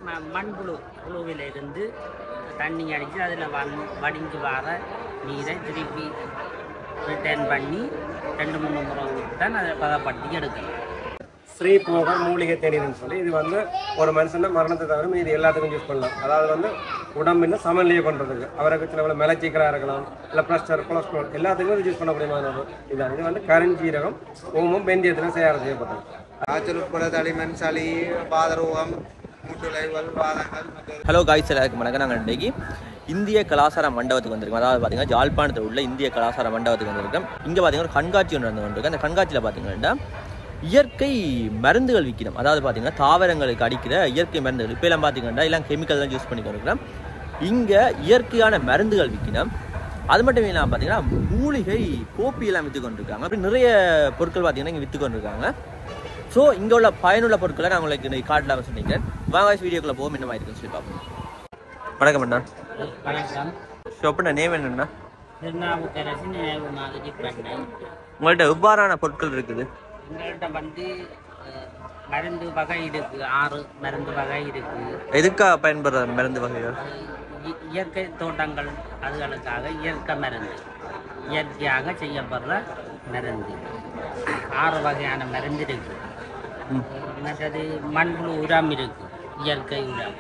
ம- மண்புழு புழுவில் இருந்து தண்ணி அடித்து அதில் வந் வடிஞ்சு வர நீரை திருப்பி ரிட்டர்ன் பண்ணி ரெண்டு மூணு முறை விட்டால் அதை பதப்படுத்தி எடுக்கலாம் ஸ்ரீ போகர் மூலிகை தேநீர்னு சொல்லி இது வந்து ஒரு மனுஷன மரணத்தை தவிர இது எல்லாத்துக்கும் யூஸ் பண்ணலாம் அதாவது வந்து உடம்பின் சமநிலையை பண்ணுறதுக்கு அவருக்கு சில பல மலச்சிக்கலாக இருக்கலாம் இல்லை ப்ரெஷர் கொலஸ்ட்ரால் எல்லாத்துக்கும் இது யூஸ் பண்ணக்கூடியமான ஒரு இதான் இது வந்து கருஞ்சீரகம் ஓமம் வெந்தயத்தில் தயார் செய்யப்பட்டது காய்ச்சல் உட்பட தடிமன் சளி பாதரோகம் மூட்டுளைவல் வாதங்கள் மற்ற ஹலோ காய்ஸ் எல்லாருக்கும் வணக்கம் நாங்கள் இன்றைக்கி இந்திய கலாசார மண்டபத்துக்கு வந்திருக்கோம் அதாவது பார்த்தீங்கன்னா ஜாழ்ப்பாணத்தில் உள்ள இந்திய கலாசார மண்டபத்துக்கு வந்திருக்கோம் இங்கே பார்த்தீங்கன்னா ஒரு கண்காட்சி ஒன்று நடந்து கொண்டிருக்கு அந்த கண்காட்சியில் பார்த்தீங்கன்னா இயற்கை மருந்துகள் விற்கணும் அதாவது பார்த்தீங்கன்னா தாவரங்களுக்கு அடிக்கிற இயற்கை மருந்துகள் இப்போ எல்லாம் பார்த்தீங்கன்னா எல்லாம் கெமிக்கல் தான் யூஸ் பண்ணி கொண்டிருக்கிறோம் இங்கே இயற்கையான மருந்துகள் விற்கணும் அது மட்டும் இல்லாமல் பார்த்தீங்கன்னா மூலிகை கோப்பி எல்லாம் விற்று கொண்டிருக்காங்க அப்படி நிறைய பொருட்கள் பார்த்தீங்கன்னா இங்கே விற்று கொண்டிருக்காங்க ஸோ இங்கே உள்ள பயனுள்ள பொருட்களை நான் உங்களுக்கு இன்னைக்கு காட்டலாம்னு சொன்னீங்க வாங்க வீடியோக்குள்ள போகும் என்ன மாதிரி இருக்குன்னு சொல்லி பார்ப்போம் வணக்கம் அண்ணா வணக்கம் ஷாப்போட நேம் என்னண்ணா திருநாவுக்கரசு நினைவு மாதிரி பண்ணை உங்கள்கிட்ட எவ்வாறான பொருட்கள் இருக்குது எங்கள்கிட்ட வந்து அஹ், மருந்து வகை இருக்கு ஆறு மருந்து வகை இருக்கு எதுக்காக பயன்படுற மருந்து வகைகள் அது இ- இயற்கை தோட்டங்கள் அதுகளுக்காக இயற்கை மருந்து இயற்கையாக செய்யப்படுற மருந்து ஆறு வகையான மருந்து இருக்கு மற்றது மண்புழு உரம் இருக்கு இயற்கை உரம்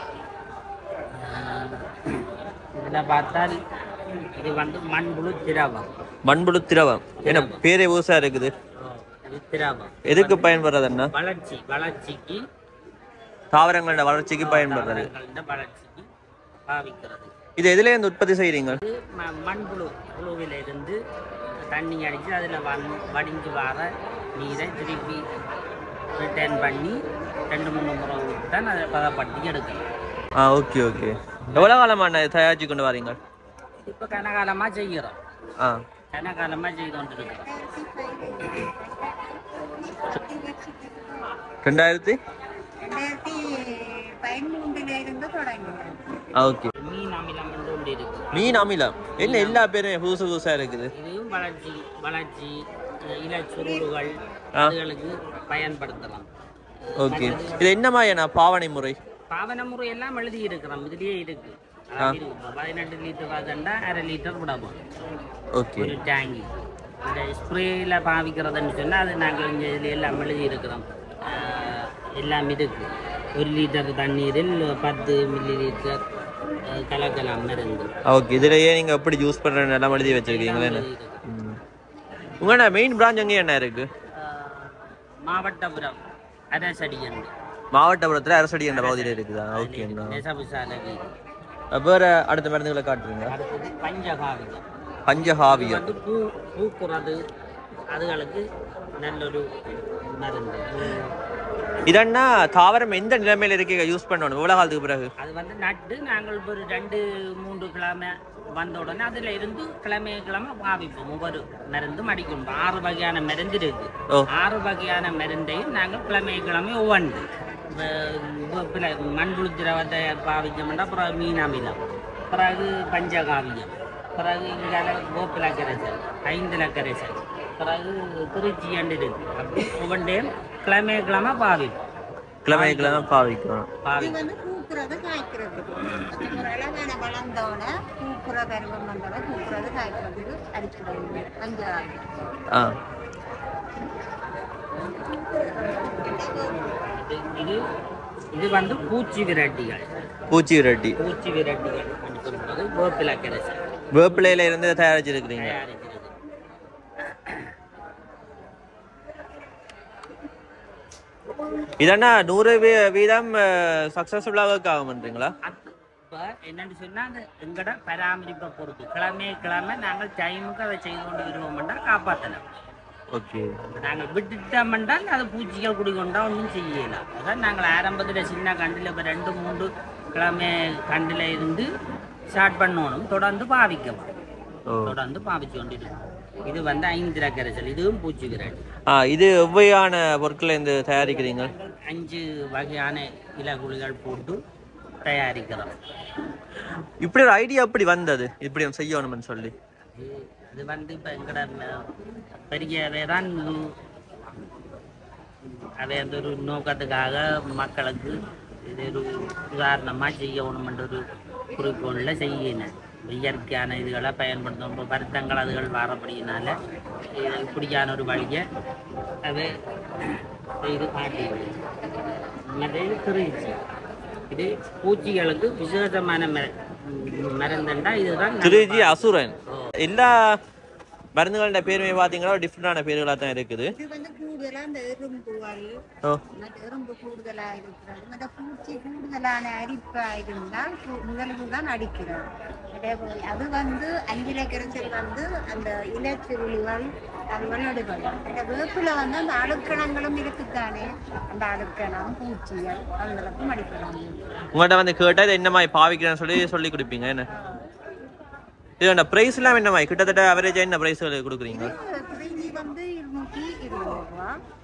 இதில் பார்த்தால் இது வந்து மண்புழு திரவம் மண்புழு திரவம் என்ன பேரே ஊசா இருக்குது இது திரவம் எதுக்கு பயன்படுறது அண்ணா வளர்ச்சி வளர்ச்சிக்கு தாவரங்களோட வளர்ச்சிக்கு பயன்படுறது தாவரங்களோட வளர்ச்சிக்கு பாவிக்கிறது இது எதுல இருந்து உற்பத்தி செய்றீங்க இது ம- மண்புழு புழுவில் இருந்து தண்ணி அடித்து அதில் வந் வடிஞ்சு வர நீரை திருப்பி ரிட்டர்ன் பண்ணி ரெண்டு மூணு முறை விட்டால் அதை பதப்படுத்தி எடுக்கலாம் ஆ ஓகே ஓகே எவ்வளோ காலமா அண்ணா இதை தயாரிச்சு கொண்டு வரீங்க இப்போ கனகாலமாக செய்கிறோம் ஆ கனகாலமாக செய்து கொண்டு இருக்கிறோம் ரெண்டாயிரத்தி ரெண்டாயிரத்தி பதிமூன்றுல இருந்து தொடங்கினோம் ஆ ஓகே மீன் அமிலம் கொண்டு கொண்டு இருக்கு மீன் அமிலம் என்ன எல்லா பேரும் புதுசு புதுசா இருக்குது இதுவும் வளர்ச்சி வளர்ச்சி இலை சுருள்கள் ஆ. அதுகளுக்கு பயன்படுத்தலாம் ஓகே இது என்ன மாதிரியான பாவனை முறை பாவன முறை எல்லாம் எழுதி இருக்கிறோம் இதுலயே இருக்கு அதாவது இருக்கு. பதினெட்டு லிட்டர் வாதண்டா அரை லிட்டர் விடவும் ஓகே ஒரு டேங்கி இந்த ஸ்ப்ரேயில் பாவிக்கிறதுன்னு சொன்னால் அது நாங்கள் இங்கே இதில் எல்லாம் எழுதி இருக்கிறோம் ஆஹ், எல்லாம் இருக்கு ஒரு லிட்டர் தண்ணீரில் பத்து மில்லி லிட்டர் ஆஹ், கலக்கலாம் மருந்து ஓகே இதுலயே நீங்க எப்படி யூஸ் பண்றேன்னு எல்லாம் எழுதி வச்சிருக்கீங்களே எழுதி இருக்கு. உங்களோட மெயின் பிரான்ச் எங்க என்ன இருக்கு ஆஹ், மாவட்டபுரம் அரசடியன் மாவட்டபுரத்துல அரசடி என்ற பகுதியில் இருக்குதா ஓகே நெசபுசாலை வேற அடுத்த மருந்துகளை காட்டுறீங்க அடுத்தது பஞ்சகாவியம் இது பஞ்சகாவியம் வந்து பூ பூக்குறது அதுகளுக்கு நல்லொரு மருந்து இதன்னா தாவரம் எந்த நிலைமையில இருக்க யூஸ் பண்ணணும் எவ்வளவு காலத்துக்கு பிறகு அது வந்து நட்டு நாங்கள் ஒரு ரெண்டு மூன்று கிழமை வந்த உடனே அதில் இருந்து கிழமை கிழமை பாவிப்போம் ஒவ்வொரு மருந்தும் அடிக்கணும் ஆறு வகையான மருந்து இருக்கு ஓ. ஆறு வகையான மருந்தையும் நாங்கள் கிழமை கிழமை ஒவ்வொன்று வேப்பில மண்புழு திரவத்தை பாவிச்சோம்னா அப்புறம் மீன் அமிலம் பிறகு பஞ்சகாவியம் பிறகு இங்கால கோப்பில கரைசல் ஐந்தில கரைசல் பிறகு திருச்சி அண்டு இருக்கு அப்படி ஒவ்வொன்றையும் கிழமை கிழமை பாவிப்போம் கிழமை கிழமை பாவிக்கணும் இது பாவிப்போம் வந்து பூக்குறது காய்க்கிறது அது ஒரு அழகான வளர்ந்தோட பூக்குற பருவம் வந்தோட பூக்குறது காய்க்கிறதுக்கு அடிச்சுடுவாங்க பஞ்சாபி ஆ இது- இது இது வந்து பூச்சி விரட்டிகள் பூச்சி விரட்டி பூச்சி விரட்டிகள் என்று சொல்றது வேப்பில கரைசல் வேப்பிலையில இருந்து தயாரிச்சிருக்கிறீங்க தயாரிக்கிறது இதன்னா நூறு வீ- வீதம் சக்சஸ்ஃபுல்லாக ஆகும் பண்றீங்களா அது இப்போ என்னன்னு சொன்னா அந்த எங்கட பராமரிப்பை பொறுத்து கிழமை கிழமை நாங்கள் டைமுக்கு அதை செய்து கொண்டு வருவோம்னா காப்பாற்றலாம் ஓகே நாங்கள் விட்டுட்டோம்னால் அது பூச்சிகள் குடிக்கொண்டா ஒன்றும் செய்யலாம் அதான் நாங்கள் ஆரம்பத்தில் சின்ன கண்டில் இப்போ ரெண்டு மூன்று கிழமை கண்டில் இருந்து ஸ்டார்ட் பண்ணணும் தொடர்ந்து பாவிக்கணும் ஓ தொடர்ந்து பாவிச்சு கொண்டிருக்கோம் இது வந்து ஐந்து கரைசல் இதுவும் பூச்சி விரட்டி ஆ இது எவ்வையான பொருட்களை இந்த தயாரிக்கிறீங்க அஞ்சு வகையான இலகுலிகள் போட்டு தயாரிக்கிறோம் இப்படி ஒரு ஐடியா எப்படி வந்தது இப்படி ஒன்று செய்யணும்னு சொல்லி இது- இது வந்து இப்போ எங்கட ம- பெரியவே தான் இது- அதை அந்த ஒரு நோக்கத்துக்காக மக்களுக்கு இது ஒரு உதாரணமாக செய்யணுமென்ற ஒரு குறிக்கோளில் செய்யினேன் இயற்கையான இதுகளை பயன்படுத்தும் இப்போ வருத்தங்கள் அதுகள் வரப்படினால இது இப்படியான ஒரு வழியை அது இது காட்டி மற்ற இது திருச்சி இது பூச்சிகளுக்கு விசேஷமான மர மருந்துண்டா இதுதான் நம்ம திருஜி அசுரன் எல்லா மருந்துகளோட பேருமே பார்த்தீங்கன்னா டிஃப்ரெண்டான பேர்களாக தான் இருக்குது இது வந்து கூடுதலா இந்த எறும்புகள் ஓ மற்ற எறும்பு கூடுதலா இருக்கிறது மற்ற பூச்சி கூடுதலான அரிப்பா இருந்தால் கு- முதலுக்கு தான் அடிக்கிறது அதே போல அது வந்து அஞ்சிலை கரைசல் வந்து அந்த இலச்சுருளிகள் அதுகள் எடுக்கணும் இந்த வேப்பில வந்து அந்த அழுக்கணங்களும் இருக்குத்தானே அந்த அழுக்கணம் பூச்சிகள் அவங்களுக்கும் அடிக்கலாம் உங்கள்கிட்ட வந்து கேட்டால் இதை என்ன மாதிரி பாவிக்கிறேன்னு சொல்லி சொல்லி கொடுப்பீங்க என்ன இதோட ப்ரைஸ் எல்லாம் என்ன மாதிரி கிட்டத்தட்ட அவரேஜாக என்ன ப்ரைஸ் கொடுக்குறீங்க பிரிஞ்சி வந்து இருநூற்றி இருபது ரூபா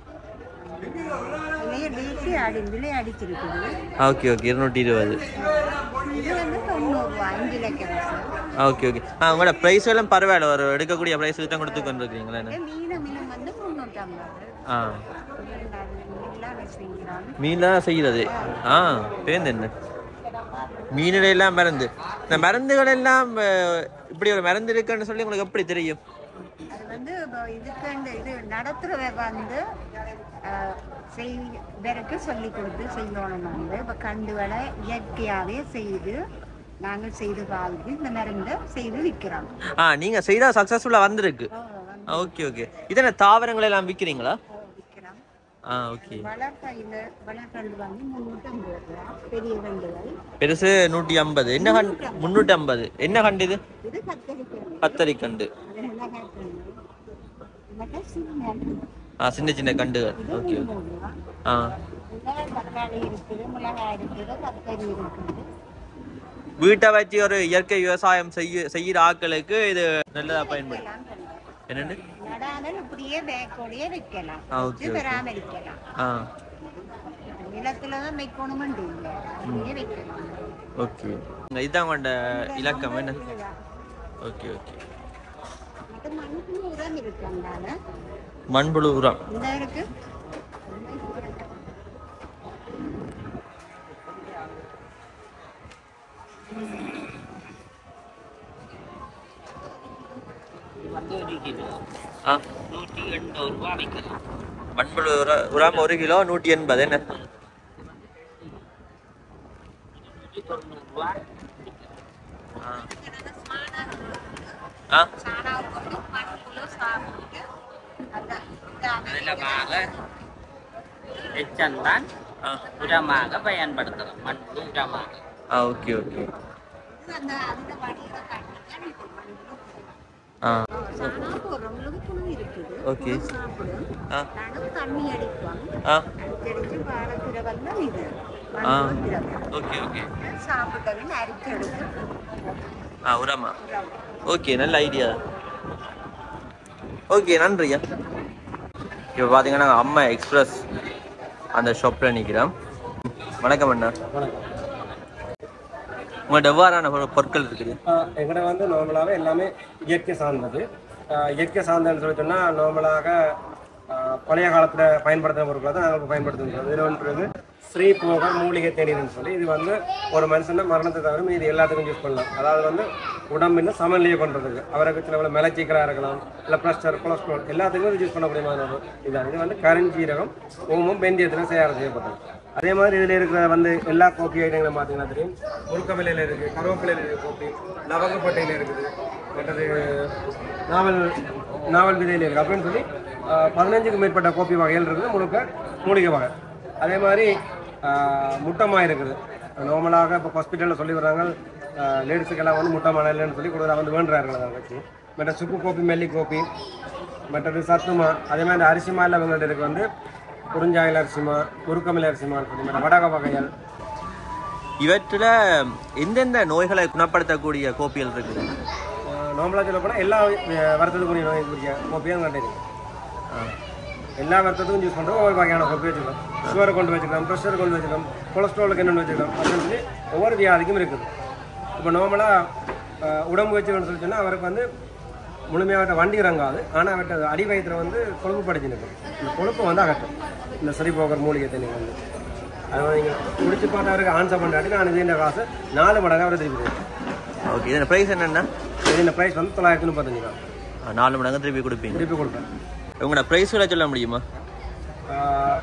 விலையை டேட்டு அடி விலை அடிச்சிருக்குது ஓகே ஓகே இருநூற்றி இருபது இது வந்து தொண்ணூறுரூவா அஞ்சு லட்சம் ஓகே ஓகே ஆ உங்களோட ப்ரைஸ் எல்லாம் பரவாயில்ல ஒரு எடுக்கக்கூடிய ப்ரைஸுக்கு தான் கொடுத்து கொண்டிருக்கீங்களா என்ன மீன மீனம் வந்து முந்நூற்றம்பது ஆ எல்லாம் செய்கிறாங்க மீன்லாம் செய்கிறது ஆ பேருந்து என்ன மீனில் எல்லாம் மருந்து இந்த மருந்துகள் எல்லாம் அஹ், இப்படி ஒரு மருந்து இருக்குன்னு சொல்லி உங்களுக்கு எப்படி தெரியும் அது வந்து இப்போ இதுக்கு இந்த இது நடத்துறவ வந்து அஹ், செய் இவருக்கு சொல்லி கொடுத்து செய்யணும் வந்து இப்போ கண்டுகளை இயற்கையாகவே செய்து நாங்கள் செய்து பாவித்து இந்த மருந்தை செய்து விற்கிறோம் ஆ நீங்கள் செய்தால் சக்ஸஸ்ஃபுல்லாக வந்திருக்கு ஓகே ஓகே இதென்ன தாவரங்கள் எல்லாம் விற்கிறீங்களா விற்கிறோம் ஆ ஓகே வளர்க்கையில் வளர்க்கண்டு வந்து முந்நூற்றம்பது ரூபா பெரிய கண்டுகள் பெருசு நூற்றி ஐம்பது என்ன கண்டு முந்நூற்றி ஐம்பது என்ன கண்டு இது இது கத்தரிக்கை கத்தரி கண்டு அது மிளகாய் கண்டு மற்றும் சின்ன ஆ சின்ன சின்ன கண்டுகள் இது ஓகே முந்நூறு ரூபா ஆ இதுல தக்காளி இருக்குது மிளகாய் இருக்குது கத்தரி இருக்குது வீட்டை வச்சு ஒரு இயற்கை விவசாயம் செய்ய செய்கிற ஆட்களுக்கு இது நல்லதா பயன்படும் எல்லாம் பண்ணலாம். என்னண்டு நடாமல் இப்படியே பேக்கோடையே வைக்கலாம் ஆ, வச்சு ஓகே, ஓகே. பராமரிக்கலாம் ஆ நிலத்துல தான் வைக்கணுமெண்டு இல்லை அப்படியே வைக்கலாம் ஓகே இதுதான் கொண்ட இலக்கம் என்ன இதுதான். ஓகே ஓகே மற்ற மண்ணுக்கு உரம் இருக்கு அந்தால மண்புழு உரம் இந்த இருக்கு இது வந்து ஒரு கிலோ ஆ நூற்றி எண்பது ரூபா விற்கிறோம் மண்புழு உர உரம் ஒரு கிலோ நூற்றி எண்பது என்ன நூற்றி தொண்ணூறுரூவா ஆ ஆ சாணம் கொண்டு மண்புழு சாப்பிட்டு அந்த அதிலமாக எச்சம்தான் ஆ உரமாக பயன்படுத்துகிறோம் மண்புழு உரமாக ஆ ஓகே ஓகே அந்த அந்த வடியில கட்டி ஆ சாணம் போடுறவங்களுக்கு புழு இருக்குது ஓகே. புழு சாப்பிடும் ஆ நானும் தண்ணி அடிப்போம் ஆ அடிச்சடிச்சு வாழ திரவல் தான் இது ஆ மண்புழு திரவல் ஓகே ஓகே சாப்பிட்டவங்க அரிச்சு எடுத்து ஆ உரமா ஓகே நல்ல ஐடியா ஓகே நன்றியா இப்போ பார்த்தீங்கன்னா நாங்கள் அம்மா எக்ஸ்பிரஸ் அந்த ஷாப்பில் நிற்கிறோம் வணக்கம் அண்ணா வணக்கம் உங்கள்கிட்ட எவ்வாறான பொரு- பொருட்கள் இருக்குது ஆஹ் எங்கட வந்து நார்மலாகவே எல்லாமே இயற்கை சார்ந்தது ஆஹ் இயற்கை சார்ந்ததுன்னு சொல்லி சொன்னால் நார்மலாக ஆஹ் பழைய காலத்தில் பயன்படுத்தின பொருட்களை தான் நாங்கள் பயன்படுத்துகிறோம் இதில் ஒன்று ஸ்ரீ போக மூலிகை தேநீர்னு சொல்லி இது வந்து ஒரு மனுஷன் மரணத்தை தவிர இது எல்லாத்துக்கும் யூஸ் பண்ணலாம் அதாவது வந்து உடம்பின் சமநிலையை பண்ணுறதுக்கு அவருக்கு சில மலச்சிக்கலாக இருக்கலாம் இல்லை ப்ரெஷர் கொலஸ்ட்ரால் எல்லாத்துக்குமே இது யூஸ் பண்ணக்கூடிய மாதிரி ஒரு இதான் இது வந்து கருஞ்சீரகம் ஓமம் வெந்தயத்தில் தயார் செய்யப்பட்டது அதே மாதிரி இதில் இருக்கிற வந்து எல்லா கோப்பி ஐட்டங்களும் பார்த்தீங்கன்னா தெரியும் முருக்கவிலையில் இருக்குது கருவேப்பிலையில் இருக்குது கோப்பி லவங்கப்பட்டையில் இருக்குது மற்றது நாவல் நாவல் விதையில் இருக்குது அப்படின்னு சொல்லி ஆஹ், பதினஞ்சுக்கும் மேற்பட்ட கோப்பி வகைகள் இருக்குது முழுக்க மூலிகை வகை அதே மாதிரி ஆஹ், முட்டமா இருக்குது நார்மலாக இப்போ ஹாஸ்பிட்டலில் சொல்லி வர்றாங்க லேடிஸுக்கெல்லாம் வந்து முட்டை மணல் இல்லைன்னு சொல்லி கொடுக்குறா வந்து வேண்டுறார்கள் அதை வச்சு மற்ற சுக்கு கோப்பி மெல்லி கோப்பி மற்றது சத்துமா அதே மாதிரி இந்த அரிசிமா எல்லாம் இவங்கள்ட்ட இருக்கு வந்து குறிஞ்சாயில் அரிசிமா உருக்கமில் அரிசிமான்னு சொல்லி மற்ற வடக வகைகள் இவற்றில் எந்தெந்த நோய்களை குணப்படுத்தக்கூடிய கோப்பிகள் இருக்குது நார்மலாக சொல்ல போனால் எல்லா அஹ், வருத்தத்துக்குரிய நோய் குறிக்க கோப்பியும் எங்கள்கிட்ட இருக்கு ஆ எல்லா வருத்தத்துக்கும் யூஸ் பண்ணுறோம் ஒவ்வொரு வகையான கோப்பி வச்சுக்கலாம் சுகரை கொண்டு வச்சுக்கலாம் ப்ரெஷர் கொண்டு வச்சுக்கலாம் கொலஸ்ட்ராலுக்கு என்னென்னு வச்சுக்கலாம் அப்படின்னு சொல்லி ஒவ்வொரு வியாதிக்கும் இருக்குது இப்போ நார்மலாக உடம்பு வச்சுக்கணும்னு சொல்லி சொன்னால் அவருக்கு வந்து முழுமையாக அவர்கிட்ட வண்டி இறங்காது ஆனால் அவர்கிட்ட அடி வயிற்றுல வந்து கொழுப்பு படிச்சு நிற்கும் இந்த கொழுப்பை வந்து அகற்றும் இந்த சரி போகிற மூலிகை தண்ணி வந்து அதை நீங்கள் குடிச்சு பார்த்தவருக்கு ஆன்சர் பண்ணாட்டி நான் இதுன்ற காசு நாலு மடங்கு அவரை திருப்பி கொடுப்பேன் ஓகே இதோட ப்ரைஸ் என்னென்னா இதுன்ற ப்ரைஸ் வந்து தொள்ளாயிரத்தி முப்பத்தஞ்சு தான் நாலு மடங்கு திருப்பி கொடுப்பீங்க திருப்பி கொடுப்பேன் உங்களோட ப்ரைஸ்களை சொல்ல முடியுமா ஆஹ்,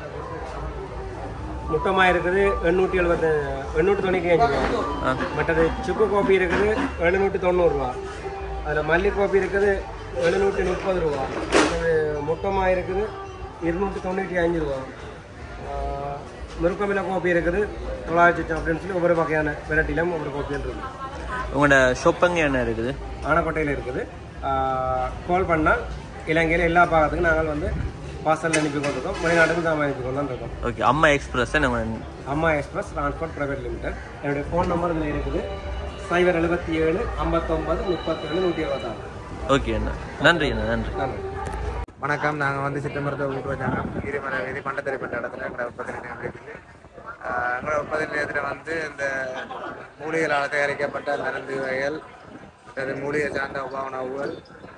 முட்டமாக இருக்குது எண்ணூற்றி எழுபத்தி எண்ணூற்றி தொண்ணூற்றி அஞ்சு ரூபா ஆ மற்றது சுக்கு கோப்பி இருக்குது எழுநூற்றி தொண்ணூறுரூவா அதில் மல்லி கோப்பி இருக்குது எழுநூற்றி முப்பது ரூபா அது முட்டமாக இருக்குது இருநூற்றி தொண்ணூற்றி அஞ்சு ரூபா ஆஹ், முருக்கமில கோப்பி இருக்குது தொள்ளாயிரத்தி அப்படின்னு சொல்லி ஒவ்வொரு வகையான வெரைட்டிலும் ஒவ்வொரு கோப்பியும் இருக்குது உங்களோட ஷொப்பங்க என்ன இருக்குது ஆனக்கோட்டையில் இருக்குது கால் பண்ணால் இலங்கையில் எல்லா பாகத்துக்கும் நாங்கள் வந்து பார்சல் அனுப்பி கொண்டிருக்கோம் வெளிநாட்டுக்கு தான் அனுப்பி கொண்டு தான் இருக்கோம் ஓகே அம்மா எக்ஸ்பிரஸ் நம்ம Amma express transport private limited என்னுடைய ஃபோன் நம்பர் இதில் இருக்குது சைபர் எழுபத்தி ஏழு ஐம்பத்தொம்பது முப்பத்தேழு நூற்றி இருபத்தாறு ஓகே அண்ணா நன்றி அண்ணா நன்றி நன்றி வணக்கம் நாங்கள் வந்து சித்தமருத்துவ கூட்டு வச்சாங்க ஈரமலை வீதி பண்டத்தறிப்பட்ட இடத்துல எங்களோட உற்பத்தி நிலையம் இருக்குது ஆஹ் எங்களோட உற்பத்தி நிலையத்தில் வந்து இந்த மூலிகளால் தயாரிக்கப்பட்ட மருந்து வகைகள் அல்லது மூலிகை சார்ந்த உப உணவுகள்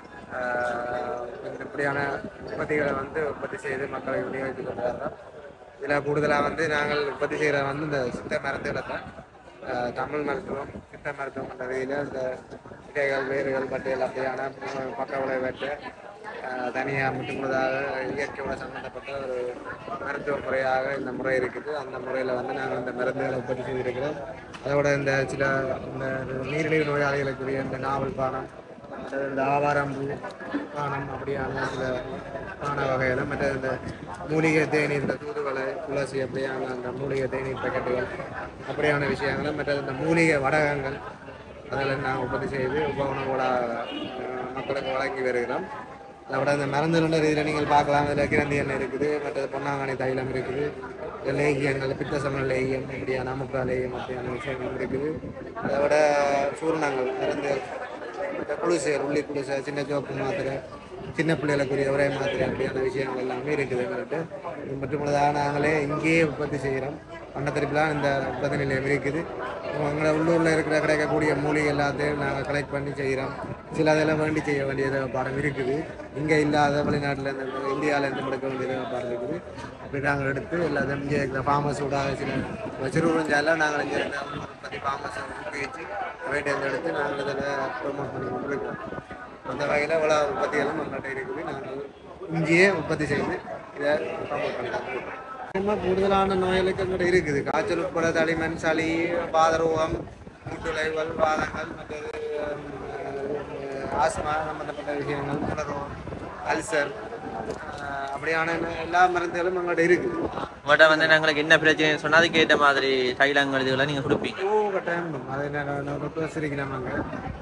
ஆஹ் இந்த இப்படியான உற்பத்திகளை வந்து உற்பத்தி செய்து மக்களுக்கு விநியோகித்து கொண்டு வர்றோம் இதில் கூடுதலாக வந்து நாங்கள் உற்பத்தி செய்கிற வந்து இந்த சித்த மருந்துகளை தான் ஆஹ் தமிழ் மருத்துவம் சித்த மருத்துவம் என்ற ரீதியில் இந்த இலைகள் வேர்கள் பட்டியல் அப்படியான பக்க விளைவற்ற தனியாக முற்றுமுழுதாக இயற்கையோட சம்மந்தப்பட்ட ஒரு மருத்துவ முறையாக இந்த முறை இருக்குது அந்த முறையில் வந்து நாங்கள் இந்த மருந்துகளை உற்பத்தி செய்திருக்கிறோம் அதோட இந்த சில இந்த நீரிழிவு நோயாளிகளுக்குரிய இந்த நாவல் பானம் மற்றது இந்த ஆவாரம்பூ பானம் அப்படியான சில பான வகைகள் மற்ற இந்த மூலிகை தேநீர் இந்த தூதுவளை துளசி அப்படியான அந்த மூலிகை தேநீர் பேக்கெட்டுகள் அப்படியான விஷயங்களை மற்றது இந்த மூலிகை வடகங்கள் அதெல்லாம் நாங்கள் உற்பத்தி செய்து உப உணவோட அஹ், மக்களுக்கு வழங்கி வருகிறோம் அதோட இந்த மருந்துகள ரீதியில் நீங்கள் பார்க்கலாம் இதில் கிரந்தி எண்ணெய் இருக்குது மற்றது பொன்னாங்கண்ணி தைலம் இருக்குது இந்த லேகியங்கள் பித்தசமண லேகியம் இப்படியான அமுக்கா லேகியம் அப்படியான விஷயங்கள் இருக்குது அதோட சூர்ணங்கள் மருந்துகள் இந்த குளிசை உள்ளி குளிசை சின்ன சோப்பு மாத்திரை சின்ன பிள்ளைகளுக்குரிய ஒரே மாத்திரை அப்படியான விஷயங்கள் எல்லாமே இருக்குது எங்கள்கிட்ட இது மட்டுமல்லதாக நாங்களே இங்கேயே உற்பத்தி செய்கிறோம் பண்ணத்திருப்பிலாம் இந்த உற்பத்தி நிலையம் இருக்குது எங்களை உள்ளூரில் இருக்கிற கிடைக்கக்கூடிய மூலிகை எல்லாத்தையும் நாங்கள் கலெக்ட் பண்ணி செய்கிறோம் சில அதெல்லாம் வேண்டி செய்ய வேண்டிய தேவைப்பாடம் இருக்குது இங்கே இல்லாத வெளிநாட்டில் இந்த இந்தியாவில் இருந்து எடுக்க வேண்டிய தேவைப்பாடம் இருக்குது அப்படி நாங்கள் எடுத்து எல்லாத்தையும் இங்கே இருக்கிற ஃபார்மஸ் விடாத சில சிறுகுறிஞ்சால நாங்கள் இங்கே இருந்த உற்பத்தி ஃபார்மஸை ஊக்குவிச்சு வேண்டியதை எடுத்து நாங்கள் இதில் ப்ரொமோட் பண்ணி கொண்டு இருக்கிறோம் அந்த வகையில் இவ்வளோ உற்பத்திகளும் நம்மள்கிட்ட இருக்குது நாங்கள் இங்கேயே உற்பத்தி செய்து இதை ப்ரமோட் பண்ணி இன்னும் கூடுதலான நோய்களுக்கு எங்கிட்ட இருக்குது காய்ச்சல் உட்பட தடிமன் சளி பாதரோகம் மூட்டுளைவல் வாதங்கள் மற்றது ஹம், ஆஸ்மா சம்பந்தப்பட்ட விஷயங்கள் மூலரோகம் அல்சர் அஹ், அப்படியான எல்லா மருந்துகளும் எங்கள்கிட்ட இருக்குது உங்கள்கிட்ட வந்து எங்களுக்கு என்ன பிரச்சனை சொன்னா அதுக்கு ஏற்ற மாதிரி தைலங்கள் இதுகளை நீங்கள் கொடுப்பீங்க ஓ கட்டாயம் அது நான் டாக்டர் இருக்கிறேன் நாங்கள்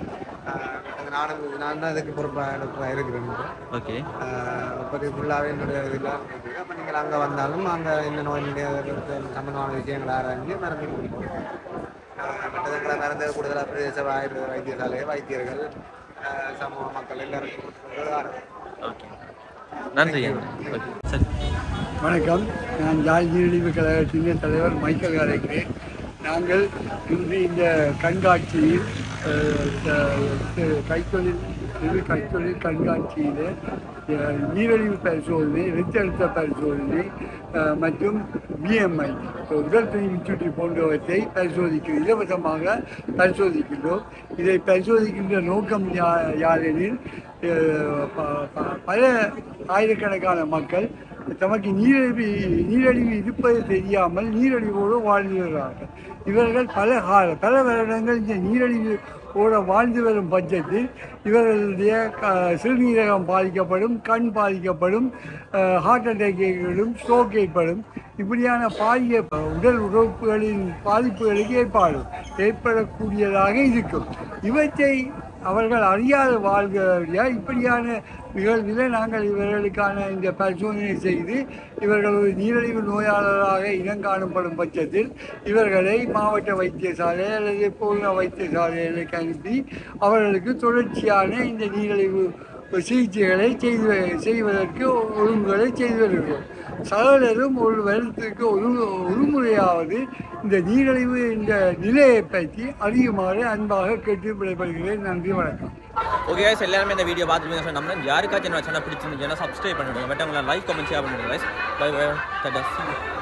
நானும் நான் தான் அதுக்கு பொறுப்பாக டாக்டராக இருக்கிறேன் ஓகே உற்பத்தி ஃபுல்லாகவே என்னுடைய இதில் இருக்குது அப்போ நீங்கள் அங்கே வந்தாலும் அங்கே என்ன நோய் சம்பந்தமான விஷயங்கள் ஆராய்ஞ்சு மருந்து கொடுப்போம் மற்றதுங்களை மருந்து கூடுதலாக பிரதேச ஆயுர்வேத வைத்தியசாலை வைத்தியர்கள் ஆஹ் சமூக மக்கள் எல்லாருக்கும் கொடுத்துட்டு வரோம். ஓகே நன்றி அண்ணா ஓகே சரி வணக்கம் நான் யாழ் நீரிழிவு கழகத்தின் தலைவர் மைக்கேல் அழைக்கிறேன் நாங்கள் இன்று இந்த கண்காட்சியில் அஹ், த- த- கைத்தொழில் சிறு கைத்தொழில் கண்காட்சியில் அஹ், நீரிழிவு பரிசோதனை இரத்த அழுத்த பரிசோதனை அஹ், மற்றும் பிஎம்ஐ உடல் துணிவு சுற்றி போன்றவற்றை பரிசோதிக்கிறோம் இலவசமாக பரிசோதிக்கின்றோம் இதை பரிசோதிக்கின்ற நோக்கம் யா- யாரெனில் அஹ், ப- ப- பல ஆயிரக்கணக்கான மக்கள் தமக்கு நீரிழிவு நீரழிவு இருப்பது தெரியாமல் நீரழிவோடு வாழ்ந்து வருகிறார்கள் இவர்கள் பல கால பல வருடங்கள் இந்த நீரழிவோடு வாழ்ந்து வரும் பட்சத்தில் இவர்களுடைய க- சிறுநீரகம் பாதிக்கப்படும் கண் பாதிக்கப்படும் ஹார்ட் அட்டாக் ஏற்படும் ஸ்ட்ரோக் ஏற்படும் இப்படியான பாதிய உடல் உறுப்புகளின் பாதிப்புகளுக்கு ஏற்பாடும் ஏற்படக்கூடியதாக இருக்கும் இவற்றை அவர்கள் அறியாத வாழ்கிறவர்களா இப்படியான நிகழ்வில் நாங்கள் இவர்களுக்கான இந்த பரிசோதனை செய்து இவர்கள் ஒரு நீரிழிவு நோயாளராக இனங்காணப்படும் பட்சத்தில் இவர்களை மாவட்ட வைத்தியசாலை அல்லது பூர்ண வைத்தியசாலைகளுக்கு அனுப்பி அவர்களுக்கு தொடர்ச்சியான இந்த நீரிழிவு சிகிச்சைகளை செய்து செய்வதற்கு ஒழுங்குகளை செய்து வருகிறோம் சகலரும் ஒரு வருடத்திற்கு ஒரு ஒரு முறையாவது இந்த நீரிழிவு இந்த நிலையை பற்றி அறியுமாறு அன்பாக கேட்டு விடைபெறுகிறேன் நன்றி வணக்கம் ஓகே guys எல்லாருமே இந்த வீடியோ பார்த்துருப்பீங்க நம்ம யாருக்காச்சும் என்ன சேனல் பிடிச்சிருந்துச்சுன்னா சப்ஸ்கிரைப் பண்ணிடுங்க பட் உங்களை லைக் கமெண்ட் ஷேர் பண்ணிடுங்க guys பை பை டாடா see you